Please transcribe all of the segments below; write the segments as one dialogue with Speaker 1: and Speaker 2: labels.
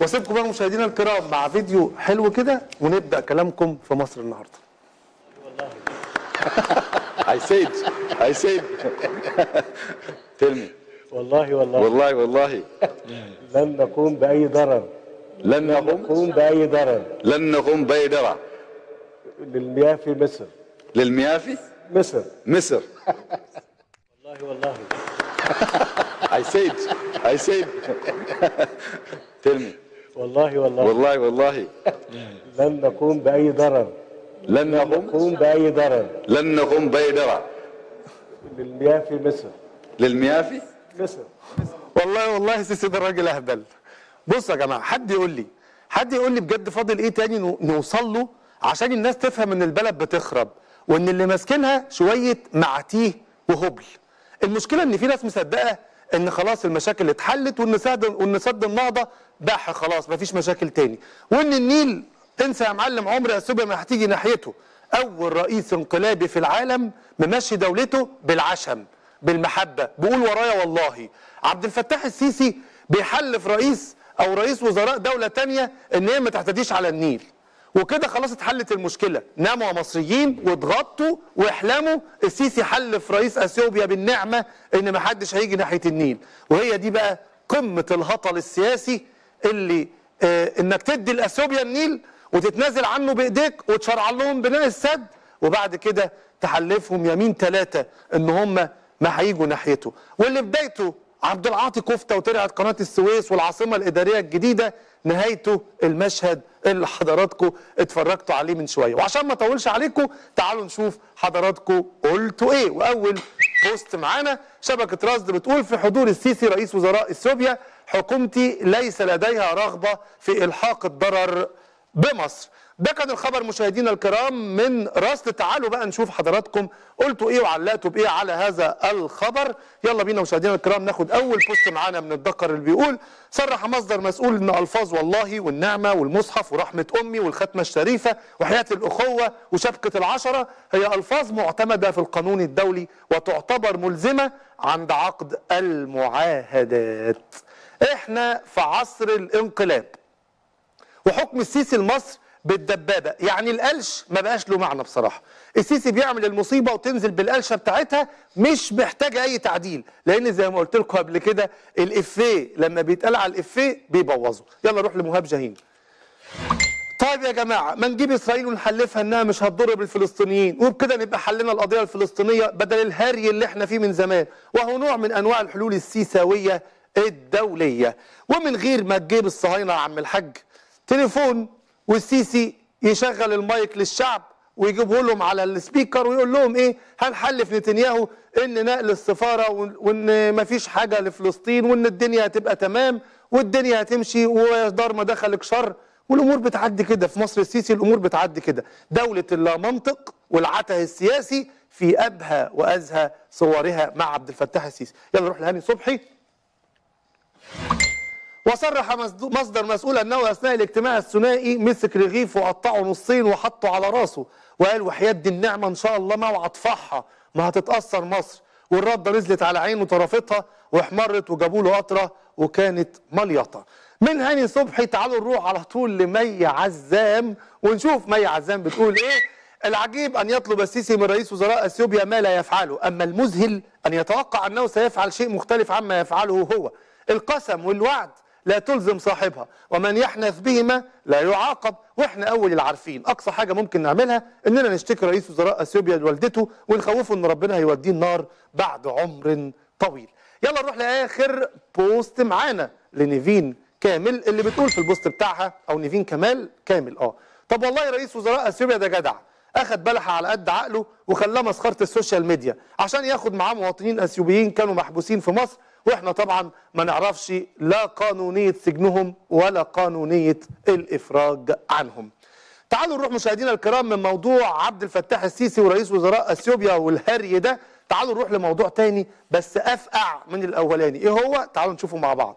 Speaker 1: واسيبكم بقى مشاهدينا الكرام مع فيديو حلو كده ونبدا كلامكم في مصر النهارده
Speaker 2: I said, I said. Tell me.
Speaker 3: والله والله
Speaker 2: والله والله
Speaker 3: لن نقوم بأي ضرر
Speaker 2: لن نقوم
Speaker 3: نقوم بأي ضرر
Speaker 2: لن نقوم بأي درع
Speaker 3: للمياه في مصر
Speaker 2: للمياه في
Speaker 3: مصر
Speaker 2: مصر.
Speaker 3: والله والله
Speaker 2: I said, I said. Tell me.
Speaker 3: والله والله
Speaker 2: والله والله
Speaker 3: لن نقوم بأي ضرر
Speaker 2: لن نقوم
Speaker 3: نقوم بأي ضرر
Speaker 2: لن نقوم بأي درع
Speaker 3: للمياه في مصر
Speaker 2: للمياه في
Speaker 3: مصر
Speaker 1: والله والله سيسي ده راجل اهبل بصوا يا جماعه حد يقول لي حد يقول لي بجد فاضل ايه تاني نو- نوصل له عشان الناس تفهم ان البلد بتخرب وان اللي ماسكينها شويه معتيه وهبل المشكله ان في ناس مصدقه ان خلاص المشاكل اتحلت وان سد وان سد النهضه بح خلاص مفيش مشاكل تاني وان النيل انسى يا معلم عمر اثيوبيا ما هتيجي ناحيته اول رئيس انقلابي في العالم ممشي دولته بالعشم بالمحبه بيقول ورايا والله عبد الفتاح السيسي بيحلف رئيس او رئيس وزراء دوله تانية ان هي ما تعتديش على النيل وكده خلاص اتحلت المشكله ناموا يا مصريين واتغطوا واحلموا السيسي حلف رئيس اثيوبيا بالنعمه ان ما حدش هيجي ناحيه النيل وهي دي بقى قمه الهطل السياسي اللي آه انك تدي لاثيوبيا النيل وتتنازل عنه بايديك وتشرع لهم بناء السد وبعد كده تحلفهم يمين ثلاثه ان هم ما هيجوا ناحيته واللي بدايته عبد العاطي كفته وطلعت قناه السويس والعاصمه الاداريه الجديده نهايته المشهد اللي حضراتكم اتفرجتوا عليه من شويه وعشان ما اطولش عليكم تعالوا نشوف حضراتكم قلتوا ايه واول بوست معانا شبكه رصد بتقول في حضور السيسي رئيس وزراء اثيوبيا حكومتي ليس لديها رغبه في الحاق الضرر بمصر ده كان الخبر مشاهدينا الكرام من رصد تعالوا بقى نشوف حضراتكم قلتوا ايه وعلقتوا بايه على هذا الخبر يلا بينا مشاهدينا الكرام ناخد اول بوست معانا من الدكر اللي بيقول صرح مصدر مسؤول ان الفاظ والله والنعمه والمصحف ورحمه امي والختمه الشريفه وحياه الاخوه وشبكه العشره هي الفاظ معتمده في القانون الدولي وتعتبر ملزمه عند عقد المعاهدات احنا في عصر الانقلاب وحكم السيسي لمصر بالدبابه يعني القلش ما بقاش له معنى بصراحه السيسي بيعمل المصيبه وتنزل بالقلشه بتاعتها مش محتاجه اي تعديل لان زي ما قلت لكم قبل كده الافيه لما بيتقال على الافيه بيبوظه يلا نروح لمهاب جاهين طيب يا جماعه ما نجيب اسرائيل ونحلفها انها مش هتضر بالفلسطينيين وبكده نبقى حلنا القضيه الفلسطينيه بدل الهري اللي احنا فيه من زمان وهو نوع من انواع الحلول السيساويه الدوليه ومن غير ما تجيب الصهاينه يا عم الحاج تليفون والسيسي يشغل المايك للشعب ويجيبه لهم على السبيكر ويقول لهم ايه هنحلف نتنياهو ان نقل السفاره وان- وان مفيش حاجه لفلسطين وان الدنيا هتبقى تمام والدنيا هتمشي ودار ما دخلك شر والامور بتعدي كده في مصر السيسي الامور بتعدي كده دوله اللا منطق والعته السياسي في ابهى وازهى صورها مع عبد الفتاح السيسي يلا نروح لهاني صبحي وصرح مصد- مصدر مسؤول انه اثناء الاجتماع الثنائي مسك رغيف وقطعه نصين وحطه على راسه وقال وحياة دي النعمه ان شاء الله ما وعطفحها ما هتتاثر مصر والرده نزلت على عينه طرفتها واحمرت وجابوا له قطره وكانت مليطه من هاني صبحي تعالوا نروح على طول لمي عزام ونشوف مي عزام بتقول ايه العجيب ان يطلب السيسي من رئيس وزراء اثيوبيا ما لا يفعله اما المذهل ان يتوقع انه سيفعل شيء مختلف عما يفعله هو القسم والوعد لا تلزم صاحبها ومن يحنث بهما لا يعاقب واحنا اول العارفين اقصى حاجه ممكن نعملها اننا نشتكي رئيس وزراء اثيوبيا لوالدته ونخوفه ان ربنا هيوديه النار بعد عمر طويل يلا نروح لاخر بوست معانا لنيفين كامل اللي بتقول في البوست بتاعها او نيفين كمال كامل اه طب والله رئيس وزراء اثيوبيا ده جدع اخد بلحه على قد عقله وخلاه مسخره السوشيال ميديا عشان ياخد معاه مواطنين اثيوبيين كانوا محبوسين في مصر واحنا طبعا ما نعرفش لا قانونيه سجنهم ولا قانونيه الافراج عنهم. تعالوا نروح مشاهدينا الكرام من موضوع عبد الفتاح السيسي ورئيس وزراء اثيوبيا والهري ده تعالوا نروح لموضوع تاني بس افقع من الاولاني ايه هو تعالوا نشوفه مع بعض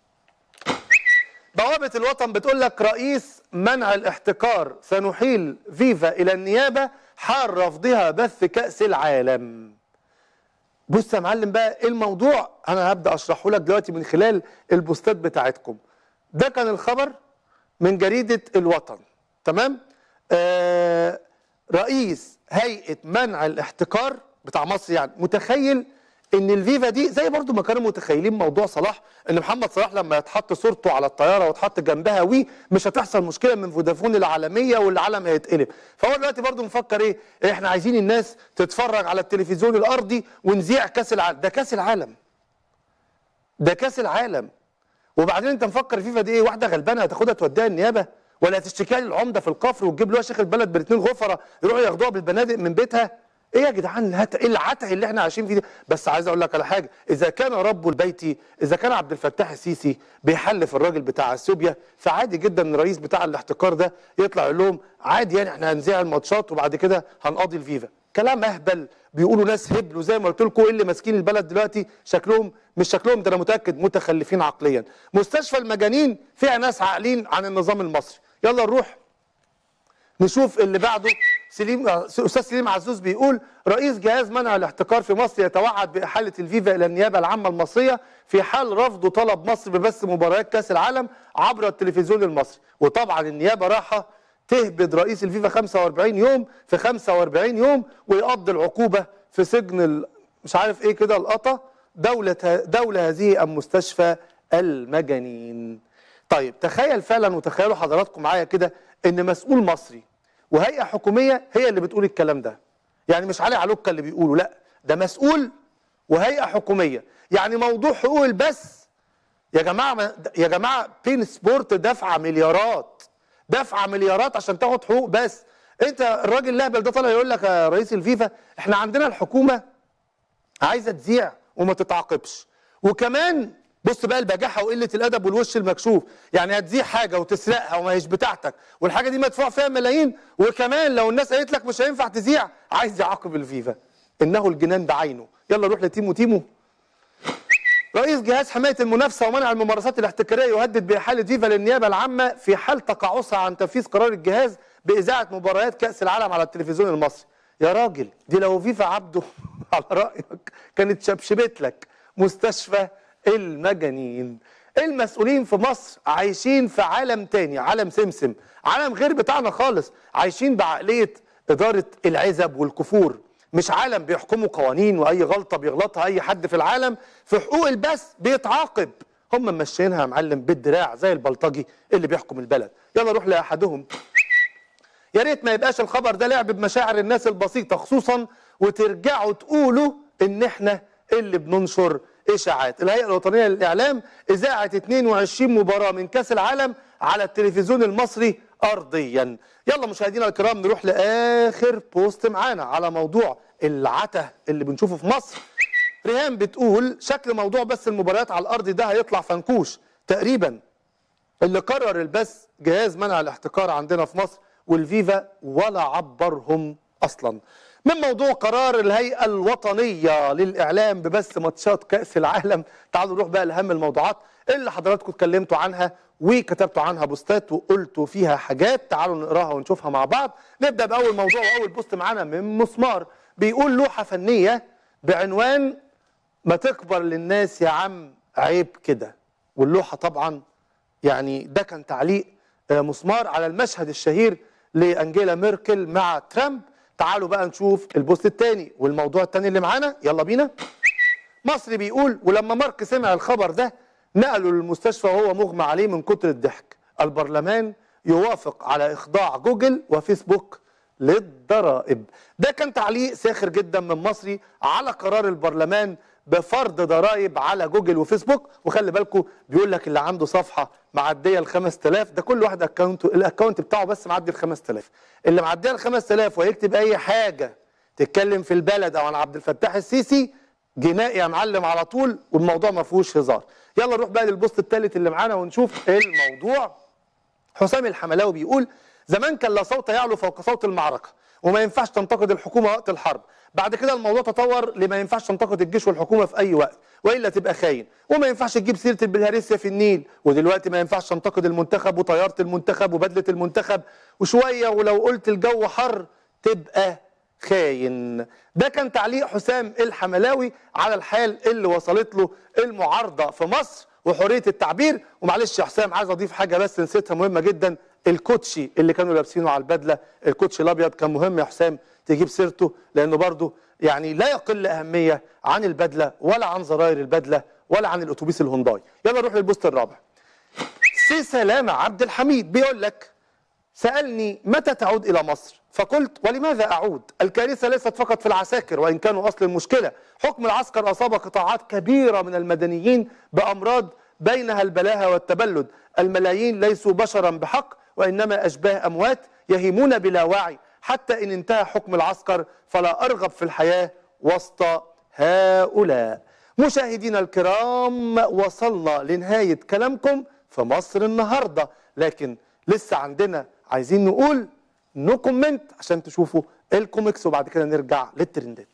Speaker 1: بوابة الوطن بتقول لك رئيس منع الاحتكار سنحيل فيفا إلى النيابة حال رفضها بث كأس العالم بص يا معلم بقى ايه الموضوع انا هبدا اشرحه لك دلوقتي من خلال البوستات بتاعتكم ده كان الخبر من جريدة الوطن تمام آه رئيس هيئة منع الاحتكار بتاع مصر يعني متخيل ان الفيفا دي زي برضو ما كانوا متخيلين موضوع صلاح ان محمد صلاح لما يتحط صورته على الطياره وتحط جنبها وي مش هتحصل مشكله من فودافون العالميه والعالم هيتقلب فهو دلوقتي برضو مفكر ايه احنا عايزين الناس تتفرج على التلفزيون الارضي ونذيع كاس العالم ده كاس العالم ده كاس العالم وبعدين انت مفكر فيفا دي ايه واحده غلبانه هتاخدها توديها النيابه ولا هتشتكيها للعمده في الكفر وتجيب له شيخ البلد بالاثنين غفره يروحوا ياخدوها بالبنادق من بيتها ايه يا جدعان الهت... ايه العته اللي احنا عايشين فيه ده بس عايز اقول لك على حاجه اذا كان رب البيت اذا كان عبد الفتاح السيسي بيحلف الراجل بتاع اثيوبيا فعادي جدا ان الرئيس بتاع الاحتكار ده يطلع يقول لهم عادي يعني احنا هنذيع الماتشات وبعد كده هنقضي الفيفا كلام اهبل بيقولوا ناس هبلوا زي ما قلت لكم ايه اللي ماسكين البلد دلوقتي شكلهم مش شكلهم ده انا متاكد متخلفين عقليا مستشفى المجانين فيها ناس عاقلين عن النظام المصري يلا نروح نشوف اللي بعده سليم استاذ سليم عزوز بيقول رئيس جهاز منع الاحتكار في مصر يتوعد باحاله الفيفا الى النيابه العامه المصريه في حال رفض طلب مصر ببث مباريات كاس العالم عبر التلفزيون المصري وطبعا النيابه راحه تهبد رئيس الفيفا 45 يوم في 45 يوم ويقضي العقوبه في سجن ال... مش عارف ايه كده القطا دوله دوله هذه ام مستشفى المجانين طيب تخيل فعلا وتخيلوا حضراتكم معايا كده ان مسؤول مصري وهيئه حكوميه هي اللي بتقول الكلام ده يعني مش علي علوكه اللي بيقوله لا ده مسؤول وهيئه حكوميه يعني موضوع حقوق البث يا جماعه ما- يا جماعه بين سبورت دفع مليارات دفع مليارات عشان تاخد حقوق بس انت الراجل الاهبل ده طالع يقول لك يا رئيس الفيفا احنا عندنا الحكومه عايزه تذيع وما تتعاقبش وكمان بص بقى البجاحه وقله الادب والوش المكشوف يعني هتذيع حاجه وتسرقها وما هيش بتاعتك والحاجه دي مدفوع فيها ملايين وكمان لو الناس قالت لك مش هينفع تذيع عايز يعاقب الفيفا انه الجنان بعينه يلا نروح لتيمو تيمو رئيس جهاز حمايه المنافسه ومنع الممارسات الاحتكاريه يهدد باحاله فيفا للنيابه العامه في حال تقاعسها عن تنفيذ قرار الجهاز باذاعه مباريات كاس العالم على التلفزيون المصري يا راجل دي لو فيفا عبده على رايك كانت شبشبت لك مستشفى المجانين المسؤولين في مصر عايشين في عالم تاني عالم سمسم عالم غير بتاعنا خالص عايشين بعقليه اداره العزب والكفور مش عالم بيحكموا قوانين واي غلطه بيغلطها اي حد في العالم في حقوق البث بيتعاقب هم ماشيينها يا معلم بالدراع زي البلطجي اللي بيحكم البلد يلا نروح لاحدهم يا ريت ما يبقاش الخبر ده لعب بمشاعر الناس البسيطه خصوصا وترجعوا تقولوا ان احنا اللي بننشر اشاعات الهيئه الوطنيه للاعلام اذاعه 22 مباراه من كاس العالم على التلفزيون المصري ارضيا يلا مشاهدينا الكرام نروح لاخر بوست معانا على موضوع العته اللي بنشوفه في مصر ريهام بتقول شكل موضوع بس المباريات على الارض ده هيطلع فنكوش تقريبا اللي قرر البث جهاز منع الاحتكار عندنا في مصر والفيفا ولا عبرهم اصلا من موضوع قرار الهيئه الوطنيه للاعلام ببث ماتشات كاس العالم تعالوا نروح بقى لاهم الموضوعات اللي حضراتكم اتكلمتوا عنها وكتبتوا عنها بوستات وقلتوا فيها حاجات تعالوا نقراها ونشوفها مع بعض نبدا باول موضوع واول بوست معانا من مسمار بيقول لوحه فنيه بعنوان ما تكبر للناس يا عم عيب كده واللوحه طبعا يعني ده كان تعليق آه، مسمار على المشهد الشهير لانجيلا ميركل مع ترامب تعالوا بقى نشوف البوست الثاني والموضوع الثاني اللي معانا يلا بينا مصري بيقول ولما مارك سمع الخبر ده نقله للمستشفى وهو مغمى عليه من كتر الضحك البرلمان يوافق على اخضاع جوجل وفيسبوك للضرائب ده كان تعليق ساخر جدا من مصري على قرار البرلمان بفرض ضرائب على جوجل وفيسبوك وخلي بالكم بيقول لك اللي عنده صفحه معديه ال 5000 ده كل واحد اكونت الاكونت بتاعه بس معدي ال 5000 اللي معديه ال 5000 ويكتب اي حاجه تتكلم في البلد او عن عبد الفتاح السيسي جنائي يا معلم على طول والموضوع ما فيهوش هزار يلا نروح بقى للبوست الثالث اللي معانا ونشوف الموضوع حسام الحملاوي بيقول زمان كان لا صوت يعلو فوق صوت المعركه وما ينفعش تنتقد الحكومه وقت الحرب بعد كده الموضوع تطور لما ينفعش تنتقد الجيش والحكومه في اي وقت والا تبقى خاين وما ينفعش تجيب سيره البلهارسيا في النيل ودلوقتي ما ينفعش تنتقد المنتخب وطياره المنتخب وبدله المنتخب وشويه ولو قلت الجو حر تبقى خاين ده كان تعليق حسام الحملاوي على الحال اللي وصلت له المعارضه في مصر وحريه التعبير ومعلش يا حسام عايز اضيف حاجه بس نسيتها مهمه جدا الكوتشي اللي كانوا لابسينه على البدله الكوتشي الابيض كان مهم يا حسام تجيب سيرته لانه برضه يعني لا يقل اهميه عن البدله ولا عن زراير البدله ولا عن الاتوبيس الهونداي يلا نروح للبوست الرابع سي سلامه عبد الحميد بيقول لك سألني متى تعود إلى مصر فقلت ولماذا أعود الكارثة ليست فقط في العساكر وإن كانوا أصل المشكلة حكم العسكر أصاب قطاعات كبيرة من المدنيين بأمراض بينها البلاهة والتبلد الملايين ليسوا بشرا بحق وإنما أشباه أموات يهيمون بلا وعي حتى إن انتهى حكم العسكر فلا أرغب في الحياة وسط هؤلاء مشاهدينا الكرام وصلنا لنهاية كلامكم في مصر النهاردة لكن لسه عندنا عايزين نقول نو كومنت عشان تشوفوا الكوميكس وبعد كده نرجع للترندات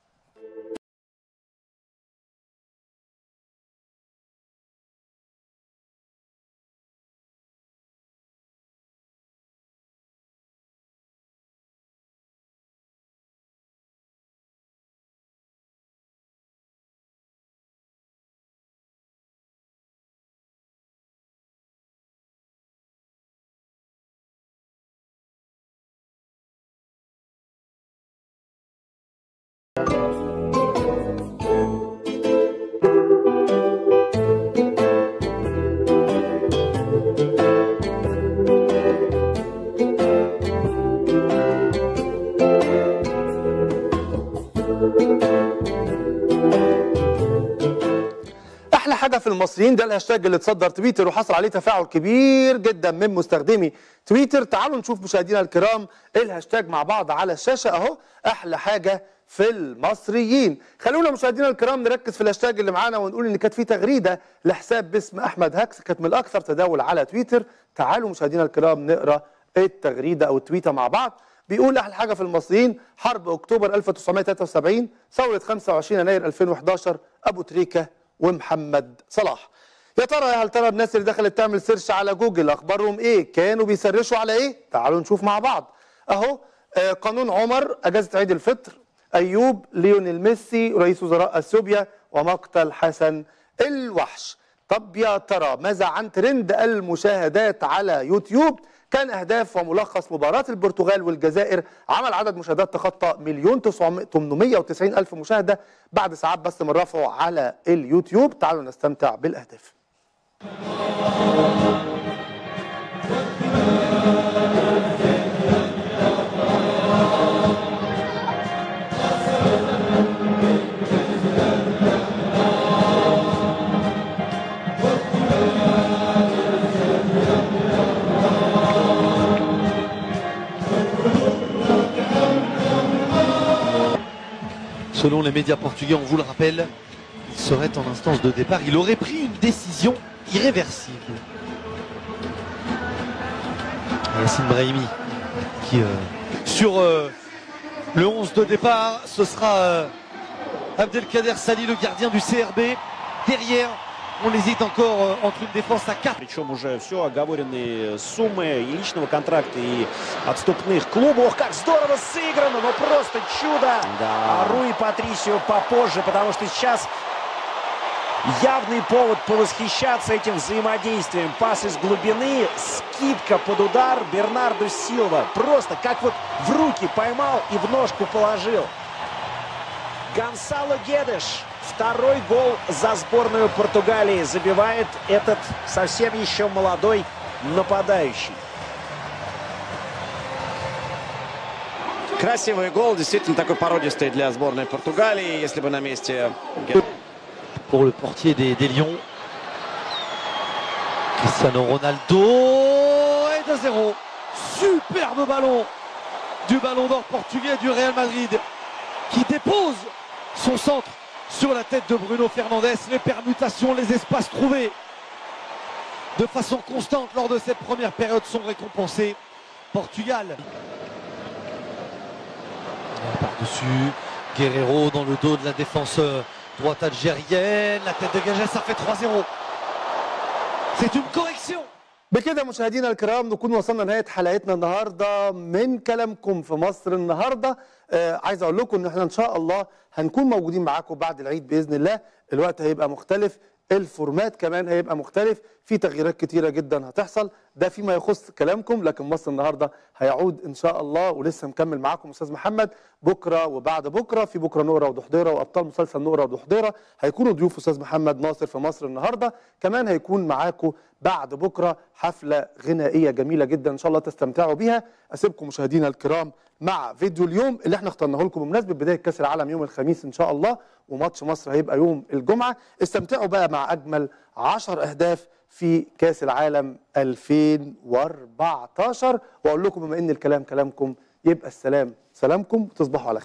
Speaker 1: احلى حاجه في المصريين ده الهاشتاج اللي اتصدر تويتر وحصل عليه تفاعل كبير جدا من مستخدمي تويتر تعالوا نشوف مشاهدينا الكرام الهاشتاج مع بعض على الشاشه اهو احلى حاجه في المصريين خلونا مشاهدينا الكرام نركز في الهاشتاج اللي معانا ونقول ان كانت في تغريده لحساب باسم احمد هاكس كانت من الاكثر تداول على تويتر تعالوا مشاهدينا الكرام نقرا التغريده او التويته مع بعض بيقول احلى حاجه في المصريين حرب اكتوبر 1973 ثوره 25 يناير 2011 ابو تريكه ومحمد صلاح يا ترى يا هل ترى الناس اللي دخلت تعمل سيرش على جوجل اخبارهم ايه كانوا بيسرشوا على ايه تعالوا نشوف مع بعض اهو آه، قانون عمر اجازه عيد الفطر ايوب ليونيل ميسي رئيس وزراء اثيوبيا ومقتل حسن الوحش طب يا ترى ماذا عن ترند المشاهدات على يوتيوب كان اهداف وملخص مباراه البرتغال والجزائر عمل عدد مشاهدات تخطى مليون 890 الف مشاهده بعد ساعات بس من رفعه على اليوتيوب تعالوا نستمتع بالاهداف
Speaker 4: Selon les médias portugais, on vous le rappelle, il serait en instance de départ. Il aurait pris une décision irréversible. Yassine Brahimi qui euh, sur euh, le 11 de départ, ce sera euh, Abdelkader Sali, le gardien du CRB. Derrière, on hésite encore euh, entre une défense à 4
Speaker 5: Причем уже все оговоренные суммы и личного контракта, и отступных клубов. Ох, как здорово сыграно, но просто чудо. А Руи Патрисио попозже, потому что сейчас явный повод повосхищаться этим взаимодействием. Пас из глубины, скидка под удар Бернарду Силва. Просто как вот в руки поймал и в ножку положил. Гонсало Гедеш. Второй гол за сборную Португалии забивает этот совсем еще молодой нападающий.
Speaker 6: Красивый гол, действительно такой породистый для сборной Португалии. Если бы на месте
Speaker 4: pour le portier des, des Lions. Cristiano Ronaldo et 2-0. Superbe ballon du ballon d'or portugais du Real Madrid qui dépose son centre sur la tête de Bruno Fernandes. Les permutations, les espaces trouvés de façon constante lors de cette première période sont récompensés. Portugal. Par-dessus, Guerrero dans le dos de la défense euh, droite algérienne. La tête dégagée, ça fait 3-0. C'est une correction.
Speaker 1: بكده مشاهدينا الكرام نكون وصلنا لنهايه حلقتنا النهارده من كلامكم في مصر النهارده آه عايز اقول لكم ان احنا ان شاء الله هنكون موجودين معاكم بعد العيد باذن الله الوقت هيبقى مختلف الفورمات كمان هيبقى مختلف في تغييرات كتيره جدا هتحصل ده فيما يخص كلامكم لكن مصر النهارده هيعود ان شاء الله ولسه مكمل معاكم استاذ محمد بكره وبعد بكره في بكره نقره وضحضيره وابطال مسلسل نقره وضحضيره هيكونوا ضيوف استاذ محمد ناصر في مصر النهارده كمان هيكون معاكم بعد بكره حفله غنائيه جميله جدا ان شاء الله تستمتعوا بيها اسيبكم مشاهدينا الكرام مع فيديو اليوم اللي احنا اخترناه لكم بمناسبه بدايه كاس العالم يوم الخميس ان شاء الله وماتش مصر هيبقى يوم الجمعه استمتعوا بقى مع اجمل 10 اهداف في كاس العالم 2014 واقول لكم بما ان الكلام كلامكم يبقى السلام سلامكم وتصبحوا على خير